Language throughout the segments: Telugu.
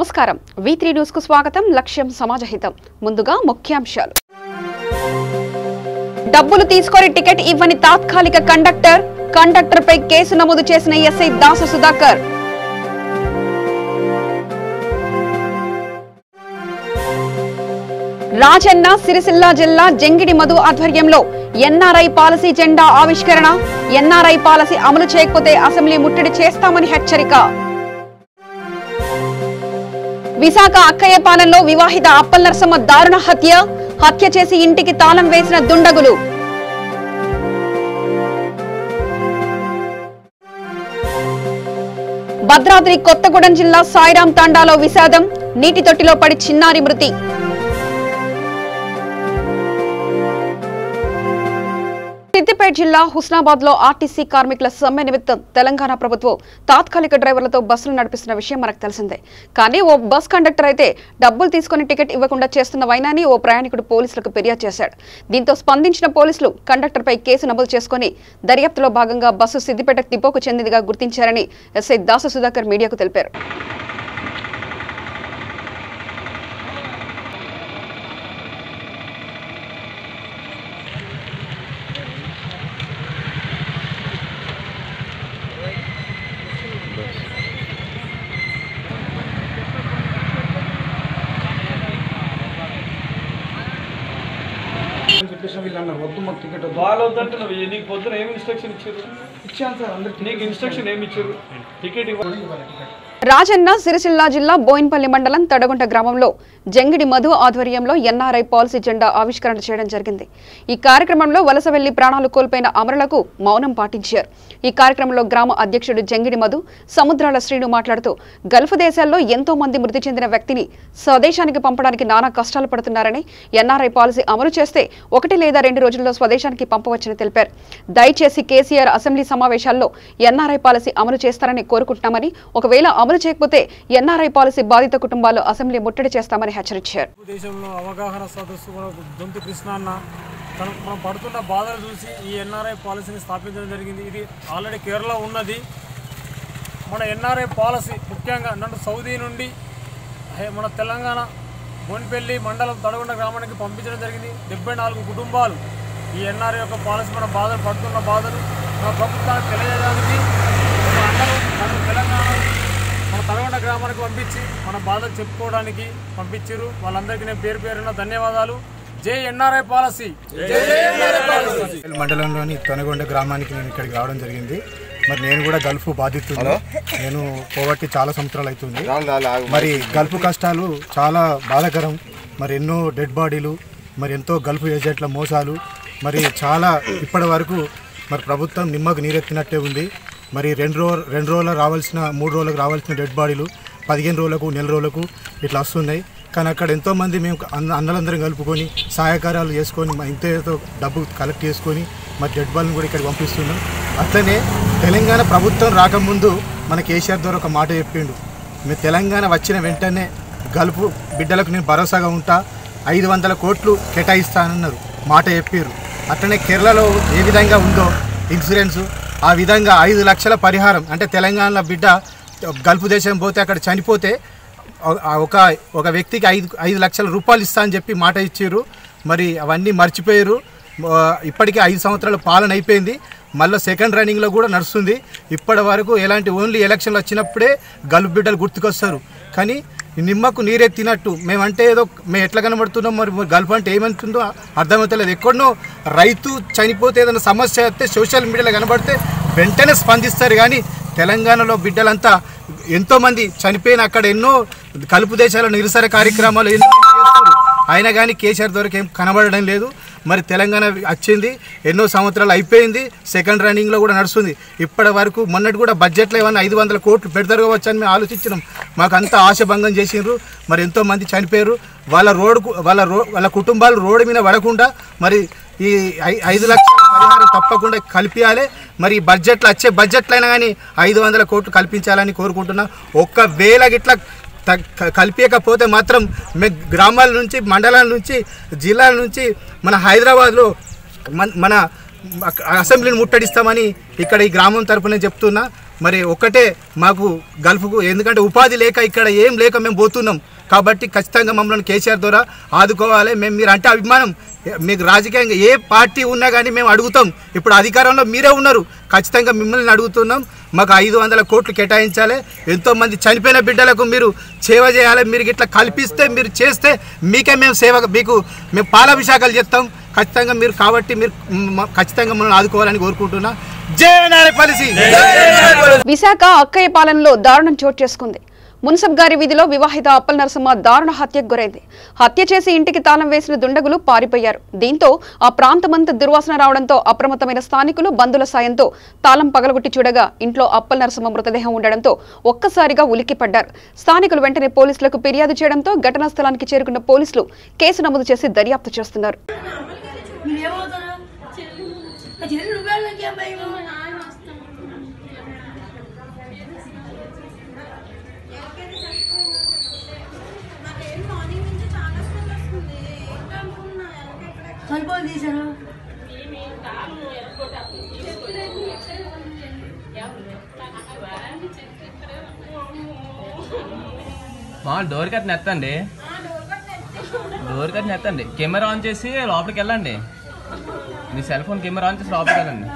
నమస్కారం వి త్రీ న్యూస్ కు స్వాగతం లక్ష్యం సమాజహితం ముందుగా ముఖ్యాంశాలు డబ్బులు తీసుకొని టికెట్ ఇవ్వని తాత్కాలిక కండక్టర్ కండక్టర్ పై కేసు నమోదు చేసిన ఎస్ఐ దాస సుధాకర్ రాజన్న సిరిసిల్ల జిల్లా జంగిడి మధు ఆధ్వర్యంలో ఎన్ఆర్ఐ పాలసీ జెండా ఆవిష్కరణ ఎన్ఆర్ఐ పాలసీ అమలు చేయకపోతే అసెంబ్లీ ముట్టడి చేస్తామని హెచ్చరిక విశాఖ అక్కయ్యపాలెంలో వివాహిత అప్పల్ నరసమ్మ దారుణ హత్య హత్య చేసి ఇంటికి తాళం వేసిన దుండగులు భద్రాద్రి కొత్తగూడెం జిల్లా సాయిరాం తాండాలో విషాదం నీటి తొట్టిలో పడి చిన్నారి మృతి సిద్దిపేట జిల్లా హుస్నాబాద్ లో ఆర్టీసీ కార్మికుల సమ్మె నిమిత్తం తెలంగాణ ప్రభుత్వం తాత్కాలిక డ్రైవర్లతో బస్సులు నడిపిస్తున్న విషయం మనకు తెలిసిందే కానీ ఓ బస్ కండక్టర్ అయితే డబ్బులు తీసుకుని టికెట్ ఇవ్వకుండా చేస్తున్న వైనాన్ని ఓ ప్రయాణికుడు పోలీసులకు ఫిర్యాదు చేశాడు దీంతో స్పందించిన పోలీసులు కండక్టర్ పై కేసు నమోదు చేసుకుని దర్యాప్తులో భాగంగా బస్సు సిద్దిపేట డిపోకు చెందినదిగా గుర్తించారని ఎస్ఐ దాస సుధాకర్ మీడియాకు తెలిపారు అని చెప్పేసి వీళ్ళు అన్నారు వద్దు మాకు టికెట్ వద్దు వాళ్ళు వద్దంటే నువ్వు నీకు పొద్దున ఏమి ఇన్స్ట్రక్షన్ ఇచ్చారు ఇచ్చాను సార్ అందరికి నీకు ఇన్స్ట్రక్షన్ ఏమి ఇచ్చారు టికెట్ ఇవ్వ ఇవ్వాలి టికెట్ రాజన్న సిరిసిల్ల జిల్లా బోయిన్పల్లి మండలం తడగుంట గ్రామంలో జంగిడి మధు ఆధ్వర్యంలో ఎన్ఆర్ఐ పాలసీ జెండా ఆవిష్కరణ చేయడం జరిగింది ఈ కార్యక్రమంలో వలస వెళ్లి ప్రాణాలు కోల్పోయిన అమరులకు మౌనం పాటించారు ఈ కార్యక్రమంలో గ్రామ అధ్యక్షుడు జంగిడి మధు సముద్రాల శ్రీను మాట్లాడుతూ గల్ఫ్ దేశాల్లో ఎంతో మంది మృతి చెందిన వ్యక్తిని స్వదేశానికి పంపడానికి నానా కష్టాలు పడుతున్నారని ఎన్ఆర్ఐ పాలసీ అమలు చేస్తే ఒకటి లేదా రెండు రోజుల్లో స్వదేశానికి పంపవచ్చని తెలిపారు దయచేసి కేసీఆర్ అసెంబ్లీ సమావేశాల్లో ఎన్ఆర్ఐ పాలసీ అమలు చేస్తారని కోరుకుంటున్నామని ఒకవేళ అమలు చేయకపోతే ఎన్ఆర్ఐ పాలసీ బాధిత కుటుంబాలు అసెంబ్లీ ముట్టడి చేస్తామని హెచ్చరించారు దేశంలో అవగాహన సదస్సు మన దొంతు కృష్ణ అన్న తను మనం పడుతున్న బాధలు చూసి ఈ ఎన్ఆర్ఐ పాలసీని స్థాపించడం జరిగింది ఇది ఆల్రెడీ కేరళ ఉన్నది మన ఎన్ఆర్ఐ పాలసీ ముఖ్యంగా నన్ను సౌదీ నుండి హే- మన తెలంగాణ బోన్పల్లి మండలం తడగొండ గ్రామానికి పంపించడం జరిగింది డెబ్బై నాలుగు కుటుంబాలు ఈ ఎన్ఆర్ఐ యొక్క పాలసీ మన బాధలు పడుతున్న బాధలు మన ప్రభుత్వానికి తెలియజేయడానికి మన అందరూ మన తెలంగాణ మన తడగొండ గ్రామానికి పంపించి మన బాధలు చెప్పుకోవడానికి పంపించారు వాళ్ళందరికీ నేను పేరు పేరున ధన్యవాదాలు జై ఎన్ఆర్ఐ పాలసీ మండలంలోని తొనగొండ గ్రామానికి నేను ఇక్కడికి రావడం జరిగింది మరి నేను కూడా గల్ఫ్ బాధితుడు నేను పోవట్టి చాలా సంవత్సరాలు అవుతుంది మరి గల్ఫ్ కష్టాలు చాలా బాధాకరం మరి ఎన్నో డెడ్ బాడీలు మరి ఎంతో గల్ఫ్ ఏజెంట్ల మోసాలు మరి చాలా ఇప్పటి వరకు మరి ప్రభుత్వం నిమ్మకు నీరెత్తినట్టే ఉంది మరి రెండు రో రెండు రోజులు రావాల్సిన మూడు రోజులకు రావాల్సిన డెడ్ బాడీలు పదిహేను రోజులకు నెల రోజులకు ఇట్లా వస్తున్నాయి కానీ అక్కడ ఎంతోమంది మేము అన్న అన్నలందరం కలుపుకొని సహాయకార్యాలు చేసుకొని మా ఇంతేతో డబ్బు కలెక్ట్ చేసుకొని మరి డెడ్ బాల్ని కూడా ఇక్కడికి పంపిస్తున్నాం అట్లనే తెలంగాణ ప్రభుత్వం రాకముందు మన కేసీఆర్ ద్వారా ఒక మాట చెప్పిండు మేము తెలంగాణ వచ్చిన వెంటనే గలుపు బిడ్డలకు నేను భరోసాగా ఉంటా ఐదు వందల కోట్లు కేటాయిస్తానన్నారు మాట చెప్పారు అట్లనే కేరళలో ఏ విధంగా ఉందో ఇన్సూరెన్స్ ఆ విధంగా ఐదు లక్షల పరిహారం అంటే తెలంగాణలో బిడ్డ గల్ఫ్ దేశం పోతే అక్కడ చనిపోతే ఆ ఒక ఒక వ్యక్తికి ఐదు ఐదు లక్షల రూపాయలు ఇస్తా అని చెప్పి మాట ఇచ్చారు మరి అవన్నీ మర్చిపోయారు ఆ, ఇప్పటికే ఐదు సంవత్సరాల పాలన అయిపోయింది మళ్ళీ సెకండ్ రన్నింగ్లో కూడా నడుస్తుంది ఇప్పటి వరకు ఎలాంటి ఓన్లీ ఎలక్షన్లు వచ్చినప్పుడే గల్ఫ్ బిడ్డలు గుర్తుకొస్తారు కానీ నిమ్మకు నీరెత్తినట్టు మేమంటే ఏదో మేము ఎట్లా కనబడుతున్నాం మరి మరి గల్ఫ్ అంటే ఏమంటుందో అర్థమవుతలేదు ఎక్కడనో రైతు చనిపోతే ఏదైనా సమస్య వస్తే సోషల్ మీడియాలో కనబడితే వెంటనే స్పందిస్తారు కానీ తెలంగాణలో బిడ్డలంతా ఎంతోమంది చనిపోయిన అక్కడ ఎన్నో కలుపు దేశాల నిరసన కార్యక్రమాలు ఎన్నో చేస్తారు అయినా కానీ కేసీఆర్ దొరికి ఏం కనబడడం లేదు మరి తెలంగాణ వచ్చింది ఎన్నో సంవత్సరాలు అయిపోయింది సెకండ్ రన్నింగ్లో కూడా నడుస్తుంది ఇప్పటి వరకు మొన్నటి కూడా బడ్జెట్లో ఏమన్నా ఐదు వందల కోట్లు పెడతారు కావచ్చు అని మేము ఆలోచించినాం మాకు అంతా ఆశభంగం చేసిండ్రు మరి ఎంతో మంది చనిపోయారు వాళ్ళ రోడ్డు వాళ్ళ రో వాళ్ళ కుటుంబాలు రోడ్డు మీద పడకుండా మరి ఈ ఐ- ఐదు లక్షల పరిహారం తప్పకుండా కల్పించాలి మరి ఈ బడ్జెట్లో వచ్చే బడ్జెట్లో అయినా కానీ ఐదు వందల కోట్లు కల్పించాలని కోరుకుంటున్నా ఒక్కవేళ గిట్లా త- క- కల్పించకపోతే మాత్రం మేము గ్రామాల నుంచి మండలాల నుంచి జిల్లాల నుంచి మన హైదరాబాద్లో మన మన అక్క- అసెంబ్లీని ముట్టడిస్తామని ఇక్కడ ఈ గ్రామం తరపున చెప్తున్నా మరి ఒక్కటే మాకు గల్ఫ్కు ఎందుకంటే ఉపాధి లేక ఇక్కడ ఏం లేక మేము పోతున్నాం కాబట్టి ఖచ్చితంగా మమ్మల్ని కేసీఆర్ ద్వారా ఆదుకోవాలి మేము మీరు అంటే అభిమానం మీకు రాజకీయంగా ఏ పార్టీ ఉన్నా కానీ మేము అడుగుతాం ఇప్పుడు అధికారంలో మీరే ఉన్నారు ఖచ్చితంగా మిమ్మల్ని అడుగుతున్నాం మాకు ఐదు వందల కోట్లు కేటాయించాలి ఎంతోమంది చనిపోయిన బిడ్డలకు మీరు సేవ చేయాలి మీరు ఇట్లా కల్పిస్తే మీరు చేస్తే మీకే మేము సేవ మీకు మేము పాలాభిషేకాలు చేస్తాం ఖచ్చితంగా మీరు కాబట్టి మీరు మ- ఖచ్చితంగా మనం ఆదుకోవాలని కోరుకుంటున్నా జై నారాయణ పాలసీ విశాఖ అక్కయ్య పాలనలో దారుణం చోటు చేసుకుంది మున్సబ్ గారి వీధిలో వివాహిత అప్పల్ నరసమ్మ దారుణ హత్యకు గురైంది హత్య చేసి ఇంటికి తాళం వేసిన దుండగులు పారిపోయారు దీంతో ఆ ప్రాంతమంతా దుర్వాసన రావడంతో అప్రమత్తమైన స్థానికులు బంధుల సాయంతో తాళం పగలగొట్టి చూడగా ఇంట్లో అప్పల్ నరసమ్మ మృతదేహం ఉండడంతో ఒక్కసారిగా ఉలిక్కిపడ్డారు స్థానికులు వెంటనే పోలీసులకు ఫిర్యాదు చేయడంతో ఘటనా స్థలానికి చేరుకున్న పోలీసులు కేసు నమోదు చేసి దర్యాప్తు చేస్తున్నారు మీరేమవుతారు చెల్లి నువ్వేళ్ళకి అమ్మాయి ఆయన వస్తాను తలుపులు తీసారు మా డోర్ కట్ నెత్తండి డోర్ కట్ నెత్తండి కెమెరా ఆన్ చేసి లోపలికి వెళ్ళండి మీ సెల్ ఫోన్ కెమెరా ఆన్ చేసి లోపలికి వెళ్ళండి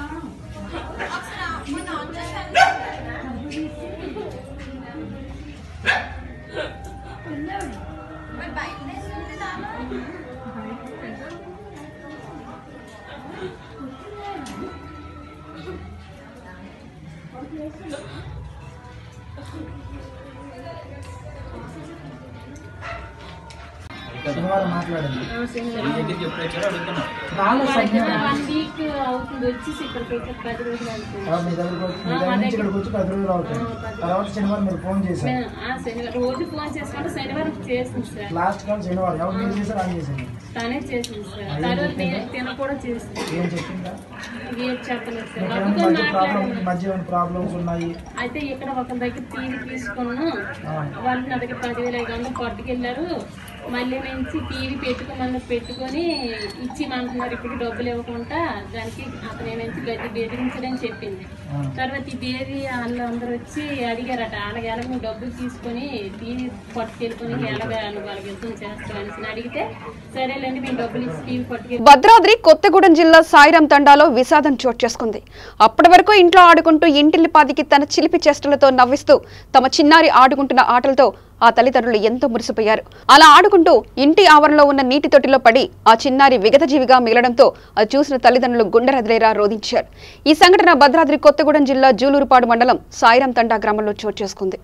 వన్ వీక్ అవుతుంది వచ్చేసి ఇక్కడికి వచ్చి పది రోజులు అవుతుంది మీ దగ్గరకు వచ్చి- మీ దగ్గర నుంచి ఇక్కడికి వచ్చి పది రోజులు అవుతుంది తర్వాత శనివారం మీరు ఫోన్ చేశారు మేము, ఆ, శనివారం రోజు ఫోన్ చేసుకుంటే శనివారం చేసింది సార్ లాస్ట్ కాల్ శనివారం ఎవరు మీరు చేశారు అని చేసింది తనే చేసింది సార్ తర్వాత తిన- తిన కూడా చేసింది ఏం చెప్పిందా ఏం చెప్పలేదు సార్ మీకు నవ్వుతో ఏమైనా మధ్య ప్రాబ్లం మాట్లాడాను మధ్య ఏమైనా ప్రాబ్లమ్స్ ఉన్నాయి అయితే ఇక్కడ ఒక దగ్గర టీవీ తీసుకున్నాను వాళ్ళు నా దగ్గర పదివేల ఐదు వందలు పట్టుకెళ్ళారు మళ్ళీ నుంచి టీవీ పెట్టుకోమని పెట్టుకొని ఇచ్చిమంటున్నారు ఇప్పుడు డబ్బులు ఇవ్వకుండా దానికి అతను ఏమైంది గది బెదిరించడని చెప్పింది తర్వాత ఈ బేబీ వాళ్ళు అందరూ వచ్చి అడిగారట వాళ్ళకి ఎలాగ నువ్వు డబ్బులు తీసుకొని టీవీ పట్టుకెళ్ళుకొని ఎలాగ నువ్వు వాళ్ళకి యుద్ధం చేస్తావు అనేసి అడిగితే సరేలేండి మేము డబ్బులు ఇచ్చి టీవీ పట్టుకెళ్ళి భద్రాద్రి కొత్తగూడెం జిల్లా సాయిరాం తండాలో విషాదం చోటు చేసుకుంది అప్పటి వరకు ఇంట్లో ఆడుకుంటూ ఇంటిల్లిపాదికి తన చిలిపి చేష్టలతో నవ్విస్తూ తమ చిన్నారి ఆడుకుంటున్న ఆటలతో ఆ తల్లిదండ్రులు ఎంతో మురిసిపోయారు అలా ఆడుకుంటూ ఇంటి ఆవరణలో ఉన్న నీటి తొట్టిలో పడి ఆ చిన్నారి విగతజీవిగా మిగలడంతో అది చూసిన తల్లిదండ్రులు గుండెరదిలేరా రోధించారు ఈ సంఘటన భద్రాద్రి కొత్తగూడెం జిల్లా జూలూరుపాడు మండలం సాయిరాం తండా గ్రామంలో చోటు చేసుకుంది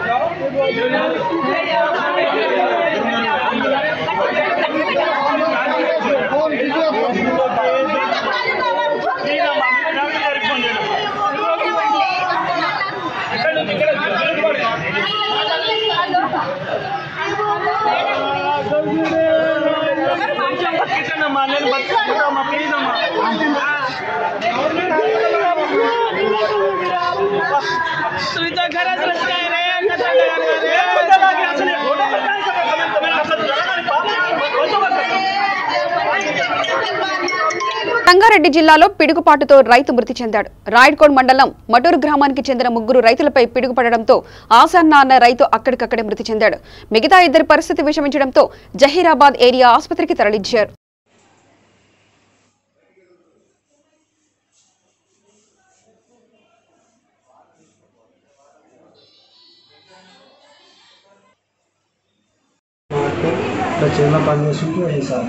రంగారెడ్డి జిల్లాలో పిడుగుపాటుతో రైతు మృతి చెందాడు రాయడ్కోడ్ మండలం మటూరు గ్రామానికి చెందిన ముగ్గురు రైతులపై పిడుగుపడడంతో ఆసన్న అన్న రైతు అక్కడికక్కడే మృతి చెందాడు మిగతా ఇద్దరి పరిస్థితి విషమించడంతో జహీరాబాద్ ఏరియా ఆసుపత్రికి తరలించారు ఇట్లా చేలో పని చేసుకుంటూ వేసారు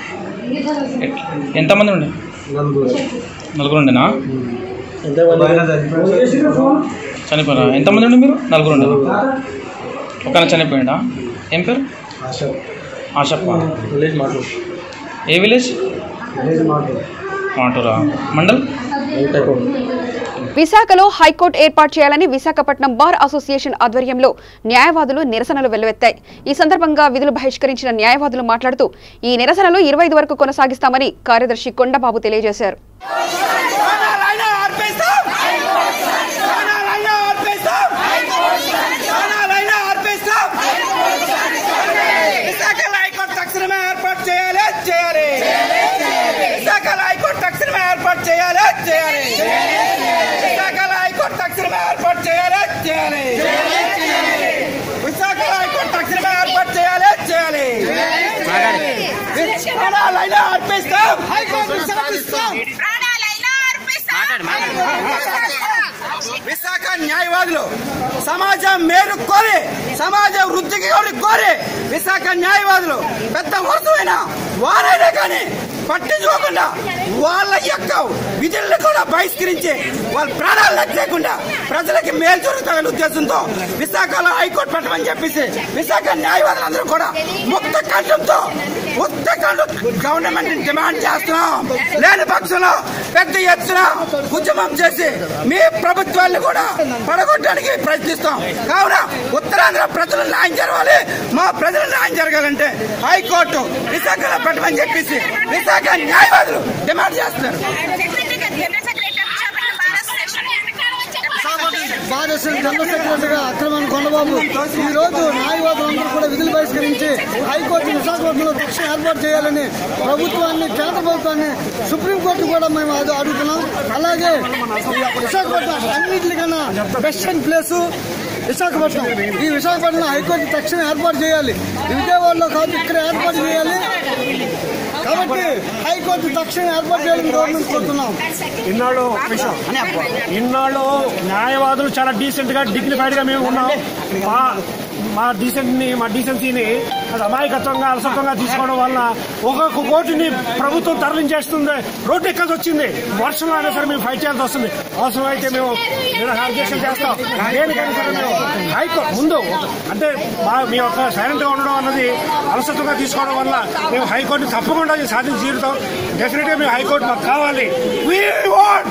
ఎంతమంది ఉండే నలుగురు నలుగురు ఉండేనా ఎంతమంది చనిపోయారా ఎంతమంది ఉండే మీరు నలుగురు ఉండే ఒకన చనిపోయిందా ఏం పేరు ఆశ ఆశప్ప విలేజ్ మాట ఏ విలేజ్ విలేజ్ మాట మాటూరా మండల్ వెంకటకోడు విశాఖలో హైకోర్టు ఏర్పాటు చేయాలని విశాఖపట్నం బార్ అసోసియేషన్ ఆధ్వర్యంలో న్యాయవాదులు నిరసనలు వెల్లువెత్తాయి ఈ సందర్భంగా విధులు బహిష్కరించిన న్యాయవాదులు మాట్లాడుతూ ఈ నిరసనలు ఇరవై ఐదు వరకు కొనసాగిస్తామని కార్యదర్శి కొండబాబు తెలియజేశారు విశాఖ హైకోర్టు తక్షణమే ఏర్పాటు చేయాలి చేయాలి విశాఖ హైకోర్టు తక్షణమే ఏర్పాటు చేయాలి ప్రాణాలైనా అర్పిస్తాం హైకోర్టు సాధిస్తాం విశాఖ న్యాయవాదులు సమాజం మేలు కోరి సమాజం వృద్ధికి కోరి కోరి విశాఖ న్యాయవాదులు పెద్ద వర్గమైన వారైనా కానీ పట్టించుకోకుండా వాళ్ళ యొక్క విధులను కూడా బహిష్కరించి వాళ్ళ ప్రాణాలు లెక్కేయకుండా ప్రజలకి మేలు జరుగుతాయనే ఉద్దేశంతో విశాఖలో హైకోర్టు పెట్టమని చెప్పేసి విశాఖ న్యాయవాదులందరూ కూడా ముక్త కంఠంతో ముక్త కంఠం గవర్నమెంట్ డిమాండ్ చేస్తున్నాం లేని పక్షంలో పెద్ద ఎత్తున ఉద్యమం చేసి మీ ప్రభుత్వాన్ని కూడా పడగొట్టడానికి ప్రయత్నిస్తాం కావున ఉత్తరాంధ్ర ప్రజలు న్యాయం జరగాలి మా ప్రజలు న్యాయం జరగాలంటే హైకోర్టు విశాఖలో పెట్టమని చెప్పేసి విశాఖ న్యాయవాదులు డిమాండ్ చేస్తున్నారు భారతదేశం జనరల్ సెక్రటరీగా అక్రమాన్ని కొండబాబు ఈ రోజు న్యాయవాదులందరూ కూడా విధులు బహిష్కరించి హైకోర్టు విశాఖపట్నంలో తక్షణ ఏర్పాటు చేయాలని ప్రభుత్వాన్ని కేంద్ర ప్రభుత్వాన్ని సుప్రీంకోర్టు కూడా మేము అది అడుగుతున్నాం అలాగే విశాఖపట్నం అన్నింటికన్నా బెస్ట్ అండ్ ప్లేస్ విశాఖపట్నం ఈ విశాఖపట్నం హైకోర్టు తక్షణం ఏర్పాటు చేయాలి విజయవాడలో కాదు ఇక్కడ ఏర్పాటు చేయాలి కాబట్టి హైకోర్టు తక్షణం ఏర్పాటు చేయాలని గవర్నమెంట్ కోరుతున్నాం ఇన్నాళ్ళు ఇన్నాళ్ళు న్యాయవాదులు చాలా డీసెంట్ గా డిగ్నిఫైడ్ గా మేము ఉన్నాం మా మా డీసెంట్ ని మా డీసెన్సీని అది అమాయకత్వంగా అలసత్వంగా తీసుకోవడం వల్ల ఒక్కొక్క కోటిని ప్రభుత్వం తరలించేస్తుంది రోడ్డు ఎక్కాల్సి వచ్చింది వర్షంలో అయినా సరే మేము ఫైట్ చేయాల్సి వస్తుంది అవసరం అయితే మేము నిరాహార్జేషన్ చేస్తాం దేనికైనా సరే మేము హైకోర్టు ముందు అంటే మా మీ యొక్క సైలెంట్ గా ఉండడం అన్నది అలసత్వంగా తీసుకోవడం వల్ల మేము హైకోర్టు తప్పకుండా సాధించి తీరుతాం డెఫినెట్ గా మేము హైకోర్టు మాకు కావాలి We want!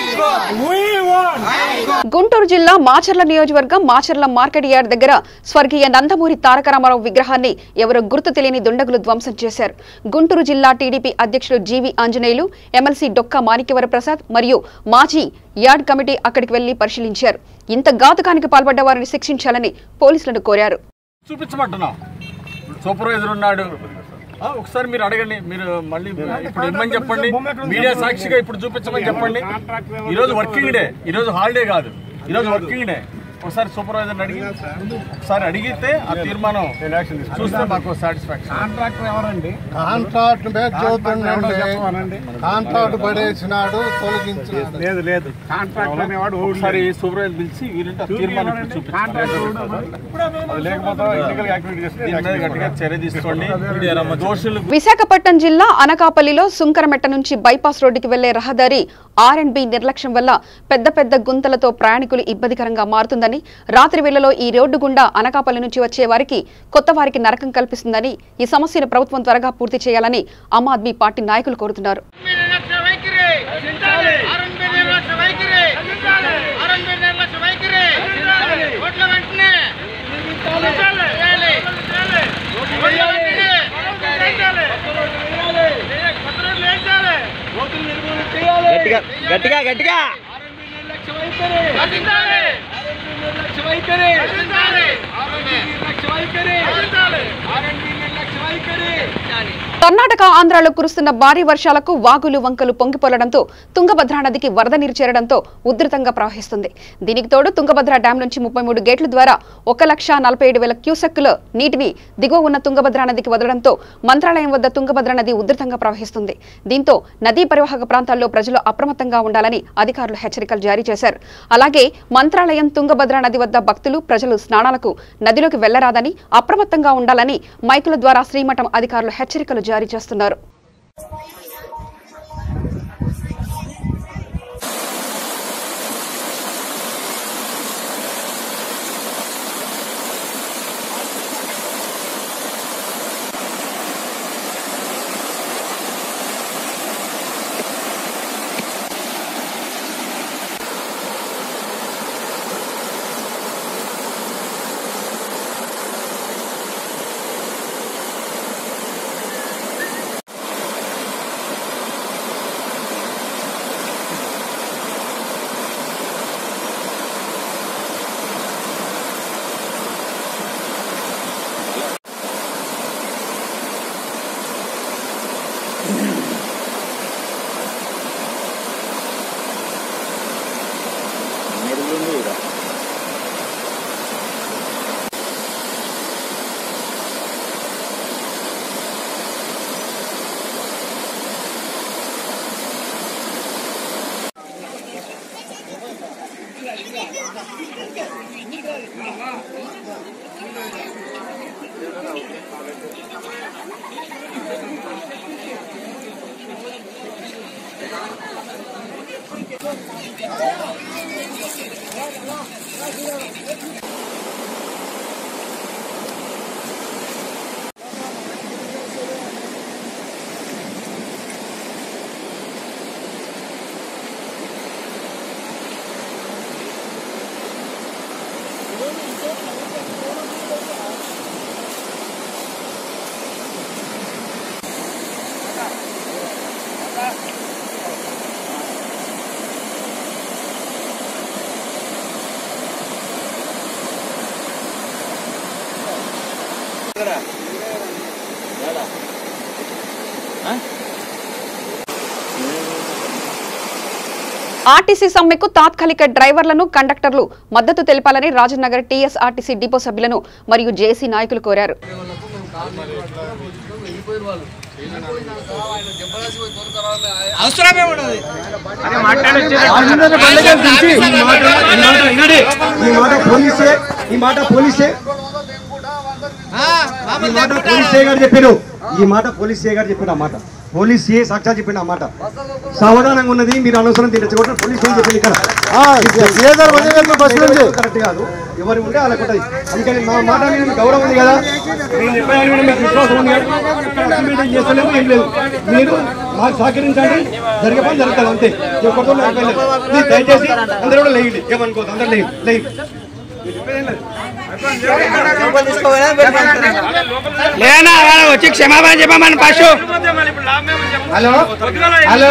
We want! Guntur జిల్లా మాచర్ల నియోజకవర్గం మాచర్ల మార్కెట్ యార్డ్ దగ్గర స్వర్గీయ నందమూరి తారక రామారావు విగ్రహాన్ని ఎవరో గుర్తు తెలియని దుండగులు ధ్వంసం చేశారు గుంటూరు జిల్లా టీడీపీ అధ్యక్షులు జీవి ఆంజనేయులు ఎమ్మెల్సీ డొక్కా మాణిక్యవర ప్రసాద్ మరియు మాజీ యార్డ్ కమిటీ అక్కడికి వెళ్లి పరిశీలించారు ఇంత ఘాతుకానికి పాల్పడ్డ వారిని శిక్షించాలని పోలీసులను కోరారు చూపించమంటున్నాం సూపర్వైజర్ ఉన్నాడు ఆ, ఒకసారి మీరు అడగండి మీరు మళ్ళీ ఇప్పుడు ఇమ్మని చెప్పండి మీడియా సాక్షిగా ఇప్పుడు చూపించమని చెప్పండి ఈ రోజు వర్కింగ్ డే ఈ రోజు హాలిడే కాదు ఈ రోజు వర్కింగ్ డే ఒకసారి సూపర్వైజర్ అడిగి ఒకసారి అడిగితే ఆ తీర్మానం చూస్తే మాకు సాటిస్ఫాక్షన్ కాంట్రాక్టర్ ఎవరండి కాంట్రాక్ట్ మీద చూస్తుండండి కాంట్రాక్ట్ పడేసినాడు తొలగించినాడు లేదు లేదు కాంట్రాక్టర్ అనేవాడు ఒకసారి సూపర్వైజర్ పిలిచి వీలుంటే ఆ తీర్మానం ఇప్పుడు చూపించండి అది లేకపోతే ఇల్లీగల్ యాక్టివిటీ చేస్తే దీని మీద గట్టిగా చర్య తీసుకోండి దోషులు విశాఖపట్నం జిల్లా అనకాపల్లిలో సుంకరమెట్ట నుంచి బైపాస్ రోడ్డుకి వెళ్లే రహదారి ఆర్ అండ్ బి నిర్లక్ష్యం వల్ల పెద్ద పెద్ద గుంతలతో ప్రయాణికులు ఇబ్బందికరంగా మారుతుందని రాత్రి వేళలో ఈ రోడ్డు గుండా అనకాపల్లి నుంచి వచ్చే వారికి కొత్త వారికి నరకం కల్పిస్తుందని ఈ సమస్యను ప్రభుత్వం త్వరగా పూర్తి చేయాలని ఆమ్ ఆద్మీ పార్టీ నాయకులు కోరుతున్నారు గట్టిగా గట్టిగా గట్టిగా కర్ణాటక ఆంధ్రాలో కురుస్తున్న భారీ వర్షాలకు వాగులు వంకలు పొంగిపొలడంతో తుంగభద్ర నదికి వరద నీరు చేరడంతో ఉధృతంగా ప్రవహిస్తుంది దీనికి తోడు తుంగభద్ర డ్యాం నుంచి ముప్పై మూడు గేట్ల ద్వారా ఒక లక్ష నలభై ఏడు వేల క్యూసెక్కుల నీటిని దిగువ ఉన్న తుంగభద్ర నదికి వదలడంతో మంత్రాలయం వద్ద తుంగభద్ర నది ఉధృతంగా ప్రవహిస్తుంది దీంతో నదీ పరివాహక ప్రాంతాల్లో ప్రజలు అప్రమత్తంగా ఉండాలని అధికారులు హెచ్చరికలు జారీ చేశారు అలాగే మంత్రాలయం తుంగభద్ర నది వద్ద భక్తులు ప్రజలు స్నానాలకు నదిలోకి వెళ్లరాదని అప్రమత్తంగా ఉండాలని మైకుల ద్వారా శ్రీమఠం అధికారులు హెచ్చరికలు జారీ చేస్తున్నారు ఆర్టీసీ సమ్మెకు తాత్కాలిక డ్రైవర్లను కండక్టర్లు మద్దతు తెలపాలని రాజనగర్ టీఎస్ఆర్టీసీ డిపో సభ్యులను మరియు జేసీ నాయకులు కోరారు అవసరమే ఉండదు ఈ మాట పోలీసే ఈ మాట పోలీసే ఈ మాట పోలీసే గారు చెప్పారు ఈ మాట పోలీసే గారు చెప్పిన ఆ మాట పోలీసే సాక్షాత్ చెప్పిన ఆ మాట సావధానంగా ఉన్నది మీరు అనవసరం దీన్ని రెచ్చగొట్టిన పోలీసు ఏం చెప్పింది ఇక్కడ కరెక్ట్ కాదు ఎవరు ఉంటే వాళ్ళకి ఉంటుంది అందుకని మా మాట మీద మీకు గౌరవం ఉంది కదా నేను చెప్పాను మీద మీకు విశ్వాసం ఉంది కదా ఇక్కడ అసెంబ్లీ చేస్తలేము ఏం లేదు మీరు మాకు సహకరించండి జరిగే పని జరుగుతుంది అంతే ఎవరితో అయిపోయింది ప్లీజ్ దయచేసి అందరూ కూడా లేయండి ఏమనుకోవద్దు అందరూ లేయండి లేయండి లేనా వచ్చి క్షమాపణ చెప్పమని పశు హలో హలో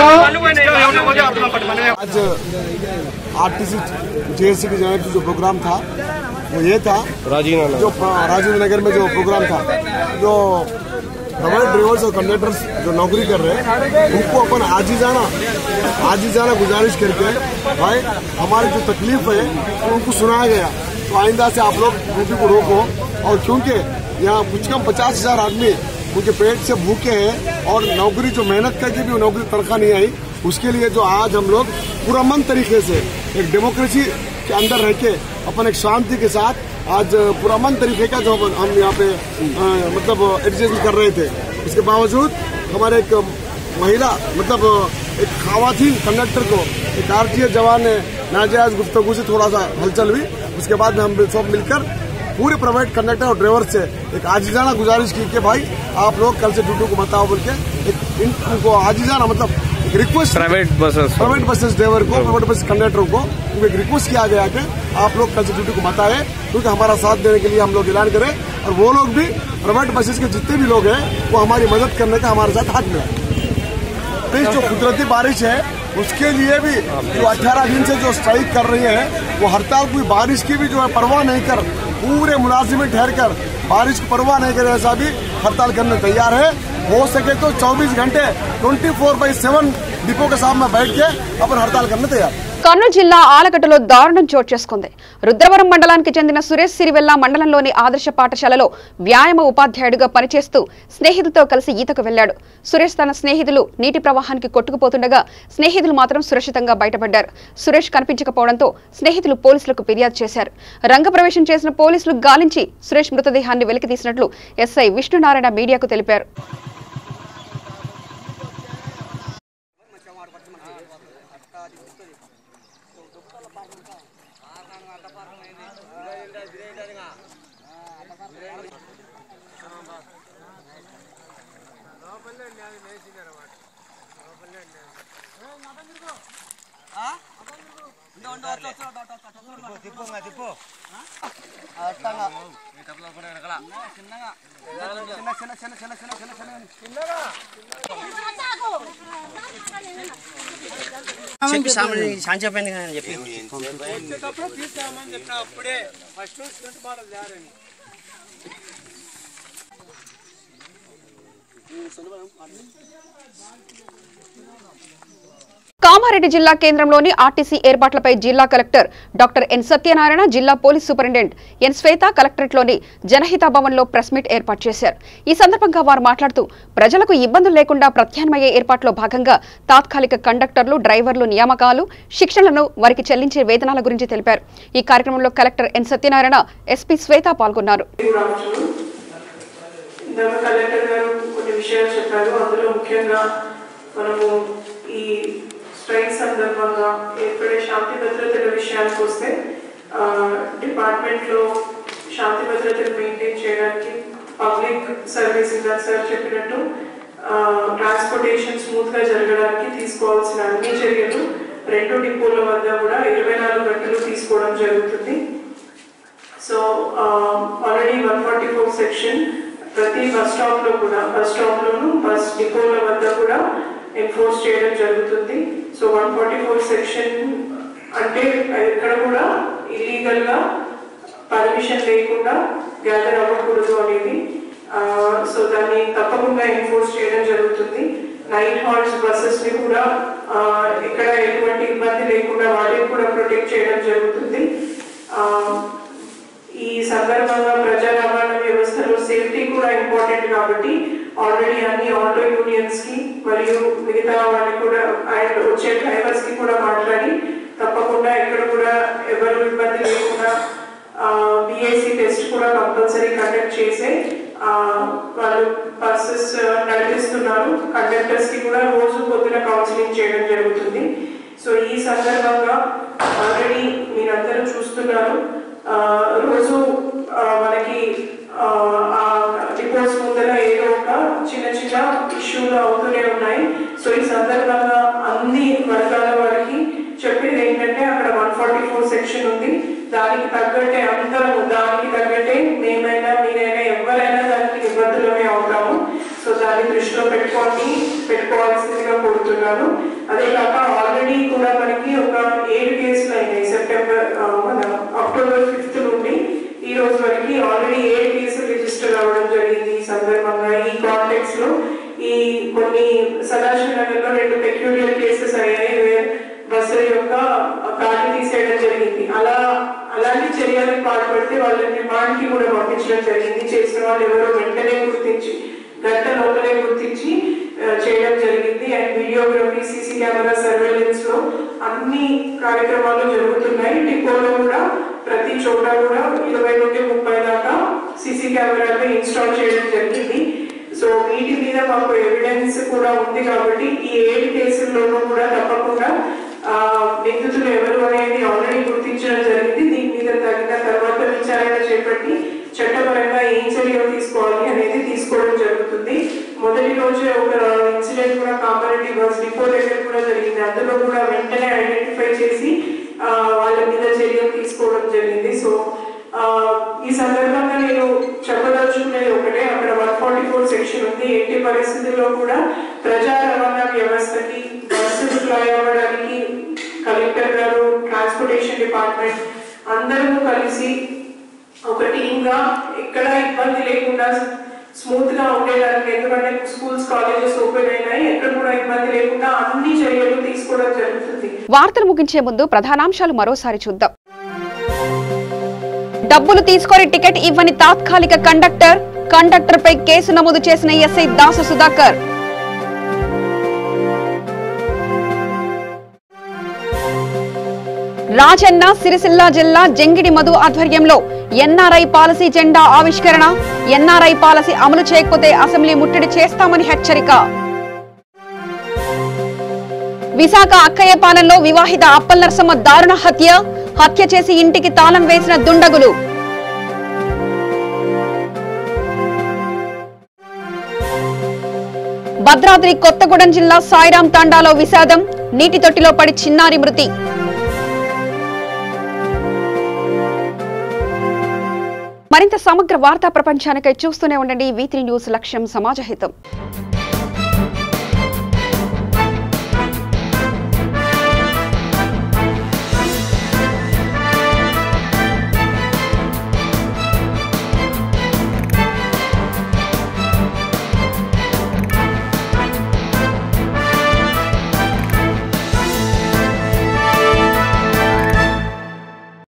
आज आरटीसी जेएससी की जाने जो प्रोग्राम था वो ये था राजीव जो प- राजेंद्र नगर में जो प्रोग्राम था जो प्राइवेट ड्राइवर्स और कंडक्टर्स जो नौकरी कर रहे हैं उनको अपन आज ही जाना आज ही जाना गुजारिश करके भाई हमारी जो तकलीफ है वो उनको सुनाया गया तो आइंदा से आप लोग ड्यूटी को रोको और क्योंकि यहाँ कुछ कम पचास हजार आदमी उनके पेट से भूखे हैं और नौकरी जो मेहनत करके भी वो नौकरी तनख्वाह नहीं आई उसके लिए जो आज हम लोग पुरमन तरीके से एक डेमोक्रेसी के अंदर रह के अपन एक शांति के साथ आज पुरमन तरीके का जो हम यहाँ पे अ, मतलब एडजस्ट कर रहे थे इसके बावजूद हमारे एक महिला मतलब एक खावाथीन कंडक्टर को एक आरटीए जवान ने नाजायज गुफ्तगु से थोड़ा सा हलचल हुई उसके बाद में हम सब मिलकर पूरे प्राइवेट कंडक्टर और ड्राइवर से एक आजीजाना गुजारिश की कि भाई आप लोग कल से ड्यूटी को मत आओ बोल के एक इन- उनको आजीजाना मतलब एक request private buses private buses driver को प्राइवेट बस कंडक्टर को उनको एक रिक्वेस्ट किया गया कि आप लोग कल से ड्यूटी को मत आए क्योंकि हमारा साथ देने के लिए हम लोग ऐलान करें और वो लोग भी प्राइवेट बसेस के जितने भी लोग हैं वो हमारी मदद करने का हमारे साथ हाथ में प्लीज जो कुदरती बारिश है उसके लिए भी जो 18 दिन से जो स्ट्राइक कर रही है वो हड़ताल कोई बारिश की भी जो है परवाह नहीं कर पूरे मुलाजिमें ठहर कर बारिश की परवाह नहीं करे ऐसा भी हड़ताल करने तैयार है हो सके तो 24 घंटे 24 फोर बाई सेवन डिपो के सामने बैठ के अपन हड़ताल करने तैयार కర్నూలు జిల్లా ఆలగడ్డలో దారుణం చోటు చేసుకుంది రుద్రవరం మండలానికి చెందిన సురేష్ సిరివెల్ల మండలంలోని ఆదర్శ పాఠశాలలో వ్యాయామ ఉపాధ్యాయుడిగా పనిచేస్తూ స్నేహితులతో కలిసి ఈతకు వెళ్లాడు సురేష్ తన స్నేహితులు నీటి ప్రవాహానికి కొట్టుకుపోతుండగా స్నేహితులు మాత్రం సురక్షితంగా బయటపడ్డారు సురేష్ కనిపించకపోవడంతో స్నేహితులు పోలీసులకు ఫిర్యాదు చేశారు రంగప్రవేశం చేసిన పోలీసులు గాలించి సురేష్ మృతదేహాన్ని వెలికి తీసినట్లు ఎస్ఐ విష్ణునారాయణ మీడియాకు తెలిపారు చెప్పి సామాన్య శాంతి చెప్పింది కానీ చెప్పి అప్పుడే ఫస్ట్ మాటలు తయారని కామారెడ్డి జిల్లా కేంద్రంలోని ఆర్టీసీ ఏర్పాట్లపై జిల్లా కలెక్టర్ డాక్టర్ ఎన్ సత్యనారాయణ జిల్లా పోలీస్ సూపరింటెండెంట్ ఎన్ శ్వేత కలెక్టరేట్లోని జనహిత భవన్లో ప్రెస్ మీట్ ఏర్పాటు చేశారు ఈ సందర్భంగా వారు మాట్లాడుతూ ప్రజలకు ఇబ్బందులు లేకుండా ప్రత్యామ్నాయ ఏర్పాట్లో భాగంగా తాత్కాలిక కండక్టర్లు డ్రైవర్లు నియామకాలు శిక్షణలను వారికి చెల్లించే వేతనాల గురించి తెలిపారు ఈ కార్యక్రమంలో collector N Satyanarayana SP Shweta పాల్గొన్నారు ఇందాక కలెక్టర్ గారు కొన్ని విషయాలు చెప్పారు అందులో ముఖ్యంగా మనము ఈ స్ట్రైక్ సందర్భంగా ఏర్పడే శాంతి భద్రతల విషయానికి వస్తే డిపార్ట్మెంట్లో శాంతి భద్రతను మెయింటైన్ చేయడానికి పబ్లిక్ సర్వీస్ ఇందా సార్ చెప్పినట్టు ట్రాన్స్పోర్టేషన్ స్మూత్ గా జరగడానికి తీసుకోవాల్సిన అన్ని చర్యలు రెండు డిపోల వద్ద కూడా ఇరవై నాలుగు గంటలు తీసుకోవడం జరుగుతుంది so already one forty four section ప్రతి బస్ స్టాప్ లో కూడా బస్ స్టాప్ లోను బస్ డిపోల వద్ద కూడా ఎన్ఫోర్స్ చేయడం జరుగుతుంది so one forty four section అంటే ఎక్కడ కూడా ఇల్లీగల్ గా పర్మిషన్ లేకుండా గ్యాదర్ అవ్వకూడదు అనేది సో దాన్ని తప్పకుండా ఎన్ఫోర్స్ చేయడం జరుగుతుంది నైట్ హాల్స్ బస్సెస్ ని కూడా ఆ, ఎక్కడ ఎటువంటి ఇబ్బంది లేకుండా వాటిని కూడా ప్రొటెక్ట్ చేయడం జరుగుతుంది ఆ, ఈ సందర్భంగా ప్రజా రవాణా వ్యవస్థలో సేఫ్టీ కూడా ఇంపార్టెంట్ కాబట్టి ఆల్రెడీ అన్ని ఆటో యూనియన్స్ కి మరియు మిగతా వాళ్ళకి కూడా అండ్ వచ్చే డ్రైవర్స్ కి కూడా మాట్లాడి తప్పకుండా ఎక్కడ కూడా ఎవరు ఇబ్బంది లేకుండా బిఐసి టెస్ట్ కూడా కంపల్సరీ కండక్ట్ చేసే ఆ, వాళ్ళు బస్సెస్ నడిపిస్తున్నారు కండక్టర్స్ కి కూడా రోజు పొద్దున కౌన్సిలింగ్ చేయడం జరుగుతుంది సో ఈ సందర్భంగా ఆల్రెడీ మీరందరూ చూస్తున్నారు ఆ, రోజు ఆ, మనకి డిపోర్ట్స్ ముందర ఏదో ఒక చిన్న చిన్న ఇష్యూలు అవుతూనే ఉన్నాయి సో ఈ సందర్భంగా అన్ని వర్గాల వారికి చెప్పేది ఏంటంటే అక్కడ వన్ ఫార్టీ ఫోర్ సెక్షన్ ఉంది దానికి తగ్గట్టే అందరము దానికి తగ్గట్టే మేమైనా మీరైనా ఎవరైనా దానికి నిబద్ధులమే అవుతాము సో దాన్ని దృష్టిలో పెట్టుకొని పెట్టుకోవాల్సిందిగా కోరుతున్నాను అదే కాక ఆల్రెడీ కూడా మనకి ఒక ఏడు కేసులు అయినాయి సెప్టెంబర్ ఆ, మన అక్టోబర్ ఫిఫ్త్ నుండి ఈ రోజు వరకు ఆల్రెడీ ఏడు కేసులు రిజిస్టర్ అవ్వడం జరిగింది ఈ సందర్భంగా ఈ కాంటెక్స్ లో ఈ కొన్ని సదాశివ నగర్ లో రెండు పెక్యూరియర్ కేసెస్ అయ్యాయి where బస్సుల యొక్క కార్డు తీసేయడం జరిగింది అలా అలాంటి చర్యలకు పాల్పడితే వాళ్ళని రిమాండ్ కి కూడా పంపించడం జరిగింది చేసిన వాళ్ళు ఎవరో వెంటనే గుర్తించి గంట లోపలే గుర్తించి ఆ, చేయడం జరిగింది and videography CC camera surveillance లో అన్ని కార్యక్రమాలు జరుగుతున్నాయి డిపోలో కూడా ప్రతి చోట కూడా ఇరవై నుండి ముప్పై దాకా సీసీ కెమెరాలు ఇన్స్టాల్ చేయడం జరిగింది సో వీటి మీద మాకు ఎవిడెన్స్ కూడా ఉంది కాబట్టి ఈ ఏడు కేసుల్లోనూ కూడా తప్పకుండా ఆ, నిందితులు ఎవరు అనేది ఆల్రెడీ గుర్తించడం జరిగింది దీని మీద తగిన తర్వాత విచారణ చేపట్టి చట్టపరంగా ఏం చర్యలు తీసుకోవాలి అనేది తీసుకోవడం జరుగుతుంది మొదటి రోజే ఒక ఇన్సిడెంట్ కూడా కామారెడ్డి బస్ డిపో దగ్గర కూడా జరిగింది అందులో కూడా వెంటనే ఐడెంటిఫై చేసి ఆ, వాళ్ళ మీద చర్యలు తీసుకోవడం జరిగింది సో ఆ, ఈ సందర్భంగా నేను చెప్పదలుచుకునేది ఒకటే అక్కడ వన్ ఫార్టీ ఫోర్ సెక్షన్ ఉంది ఎట్టి పరిస్థితుల్లో కూడా ప్రజా రవాణా వ్యవస్థకి బస్సులు ఫ్లై అవ్వడానికి కలెక్టర్ గారు ట్రాన్స్పోర్టేషన్ డిపార్ట్మెంట్ అందరూ కలిసి ఒక టీమ్ గా ఎక్కడ ఇబ్బంది లేకుండా స్మూత్ గా ఉండేదానికి ఎందుకంటే స్కూల్స్ కాలేజెస్ ఓపెన్ అయినాయి ఎక్కడ కూడా ఇబ్బంది లేకుండా అన్ని చర్యలు తీసుకోవడం జరుగుతుంది వార్తలు ముగించే ముందు ప్రధానాంశాలు మరోసారి చూద్దాం డబ్బులు తీసుకొని టికెట్ ఇవ్వని తాత్కాలిక కండక్టర్ కండక్టర్ పై కేసు నమోదు చేసిన ఎస్ఐ దాసు సుధాకర్ రాజన్న సిరిసిల్ల జిల్లా జంగిడి మధు ఆధ్వర్యంలో ఎన్ఆర్ఐ పాలసీ జెండా ఆవిష్కరణ ఎన్ఆర్ఐ పాలసీ అమలు చేయకపోతే అసెంబ్లీ ముట్టడి చేస్తామని హెచ్చరిక విశాఖ అక్కయ్యపాలెంలో వివాహిత అప్పల్ నరసమ్మ దారుణ హత్య హత్య చేసి ఇంటికి తాళం వేసిన దుండగులు భద్రాద్రి కొత్తగూడెం జిల్లా సాయిరాం తాండాలో విషాదం నీటి తొట్టిలో పడి చిన్నారి మృతి మరింత సమగ్ర వార్తా ప్రపంచానికై చూస్తూనే ఉండండి వీత్రి న్యూస్ లక్ష్యం సమాజహితం